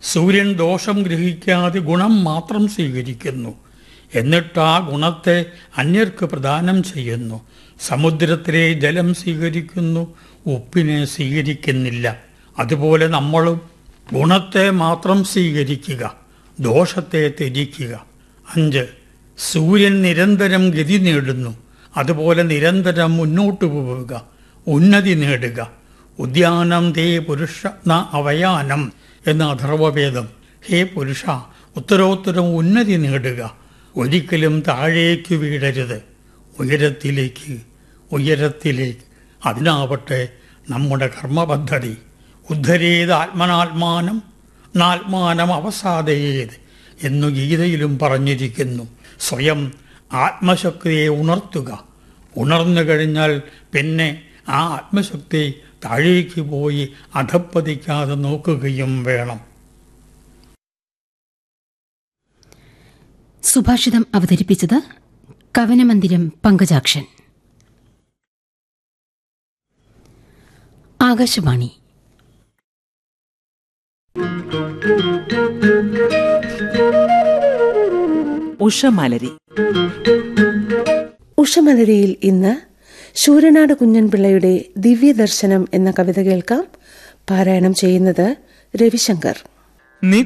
സൂര്യൻ ദോഷം ഗ്രഹിക്കാതെ ഗുണം മാത്രം സ്വീകരിക്കുന്നു എന്നിട്ട് ആ ഗുണത്തെ അന്യർക്ക് പ്രദാനം ചെയ്യുന്നു സമുദ്രത്തിലെ ജലം സ്വീകരിക്കുന്നു ഉപ്പിനെ സ്വീകരിക്കുന്നില്ല അതുപോലെ നമ്മളും ഗുണത്തെ മാത്രം സ്വീകരിക്കുക ദോഷത്തെ ത്യജിക്കുക അഞ്ച് സൂര്യൻ നിരന്തരം ഗതി നേടുന്നു അതുപോലെ നിരന്തരം മുന്നോട്ട് പോവുക ഉന്നതി നേടുക ഉദ്യാനം തേ പുരുഷ ന അവയാനം എന്ന അഥർവവേദം ഹേ പുരുഷ ഉത്തരോത്തരം ഉന്നതി നേടുക ഒരിക്കലും താഴേക്ക് വീഴരുത് ഉയരത്തിലേക്ക് ഉയരത്തിലേക്ക് അതിനാവട്ടെ നമ്മുടെ കർമ്മപദ്ധതി ഉദ്ധരേത് ആത്മനാത്മാനം നാത്മാനം അവസാദയേത് എന്നു ഗീതയിലും പറഞ്ഞിരിക്കുന്നു സ്വയം ആത്മശക്തിയെ ഉണർത്തുക ഉണർന്നു കഴിഞ്ഞാൽ പിന്നെ ആ ആത്മശക്തി താഴേക്ക് പോയി അധപ്പതിക്കാതെ നോക്കുകയും വേണം സുഭാഷിതം അവതരിപ്പിച്ചത് കവനമന്ദിരം പങ്കജാക്ഷൻ ആകാശവാണി ഉഷമലരി ഉഷമലരിയിൽ ഇന്ന് ശൂരനാട് കുഞ്ഞൻപിള്ളയുടെ ദിവ്യദർശനം എന്ന കവിത കേൾക്കാം പാരായണം ചെയ്യുന്നത് രവിശങ്കർ